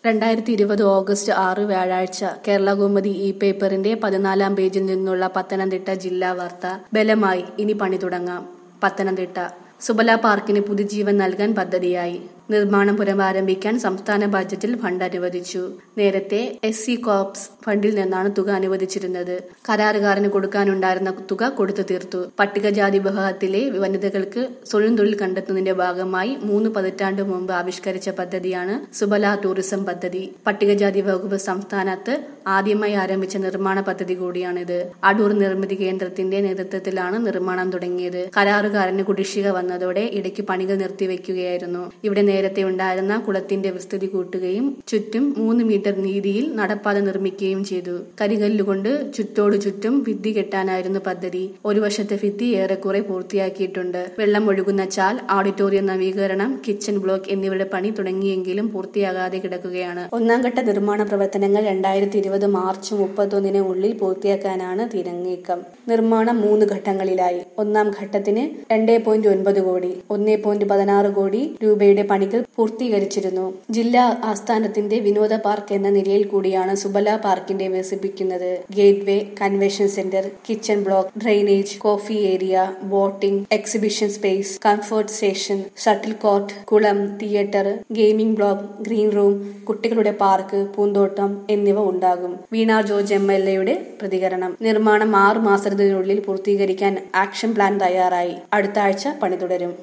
രണ്ടായിരത്തി ഇരുപത് ഓഗസ്റ്റ് ആറ് വ്യാഴാഴ്ച കേരളകൗമുദി ഇ പേപ്പറിന്റെ പതിനാലാം പേജിൽ നിന്നുള്ള പത്തനംതിട്ട ജില്ലാ വാർത്ത ബലമായി ഇനി പണി തുടങ്ങാം പത്തനംതിട്ട സുബല പാർക്കിന് പുതുജീവൻ നൽകാൻ പദ്ധതിയായി നിർമ്മാണം പുനരാരംഭിക്കാൻ സംസ്ഥാന ബജറ്റിൽ ഫണ്ട് അനുവദിച്ചു നേരത്തെ എസ് സി കോപ്സ് ഫണ്ടിൽ നിന്നാണ് തുക അനുവദിച്ചിരുന്നത് കരാറുകാരന് കൊടുക്കാനുണ്ടായിരുന്ന തുക കൊടുത്തു തീർത്തു പട്ടികജാതി വിഭാഗത്തിലെ വനിതകൾക്ക് സ്വയം തൊഴിൽ കണ്ടെത്തുന്നതിന്റെ ഭാഗമായി മൂന്ന് പതിറ്റാണ്ട് മുമ്പ് ആവിഷ്കരിച്ച പദ്ധതിയാണ് സുബല ടൂറിസം പദ്ധതി പട്ടികജാതി വകുപ്പ് സംസ്ഥാനത്ത് ആദ്യമായി ആരംഭിച്ച നിർമ്മാണ പദ്ധതി കൂടിയാണിത് അടൂർ നിർമ്മിതി കേന്ദ്രത്തിന്റെ നേതൃത്വത്തിലാണ് നിർമ്മാണം തുടങ്ങിയത് കരാറുകാരന് കുടിശ്ശിക വന്നതോടെ ഇടയ്ക്ക് പണികൾ നിർത്തിവെക്കുകയായിരുന്നു ഇവിടെ നേരത്തെ ഉണ്ടായിരുന്ന കുളത്തിന്റെ വിസ്തൃതി കൂട്ടുകയും ചുറ്റും മൂന്ന് മീറ്റർ വീതിയിൽ നടപ്പാത നിർമ്മിക്കുകയും ചെയ്തു കരികല്ലുകൊണ്ട് ചുറ്റോടു ചുറ്റും ഭിത്തി കെട്ടാനായിരുന്നു പദ്ധതി ഒരു വശത്തെ ഭിത്തി ഏറെക്കുറെ പൂർത്തിയാക്കിയിട്ടുണ്ട് വെള്ളം ഒഴുകുന്ന ചാൽ ഓഡിറ്റോറിയം നവീകരണം കിച്ചൺ ബ്ലോക്ക് എന്നിവയുടെ പണി തുടങ്ങിയെങ്കിലും പൂർത്തിയാകാതെ കിടക്കുകയാണ് ഒന്നാം ഘട്ട നിർമ്മാണ പ്രവർത്തനങ്ങൾ രണ്ടായിരത്തി ഇരുപത് മാർച്ച് മുപ്പത്തൊന്നിന് ഉള്ളിൽ പൂർത്തിയാക്കാനാണ് തിരഞ്ഞീക്കം നിർമ്മാണം മൂന്ന് ഘട്ടങ്ങളിലായി ഒന്നാം ഘട്ടത്തിന് രണ്ടേ പോയിന്റ് ഒൻപത് കോടി ഒന്നേ പോയിന്റ് പതിനാറ് കോടി രൂപയുടെ പണികൾ പൂർത്തീകരിച്ചിരുന്നു ജില്ലാ ആസ്ഥാനത്തിന്റെ വിനോദ പാർക്ക് എന്ന നിലയിൽ കൂടിയാണ് സുബല പാർക്കിന്റെ വികസിപ്പിക്കുന്നത് gateway convention centre kitchen block drainage coffee area boating exhibition space comfort station shuttle court കുളം theatre gaming block green room കുട്ടികളുടെ പാർക്ക് പൂന്തോട്ടം എന്നിവ ഉണ്ടാകും വീണ ജോർജ് എം എൽ എയുടെ പ്രതികരണം നിർമ്മാണം ആറ് മാസത്തിനുള്ളിൽ പൂർത്തീകരിക്കാൻ ആക്ഷൻ പ്ലാൻ തയ്യാറായി അടുത്ത ആഴ്ച പണി തുടരും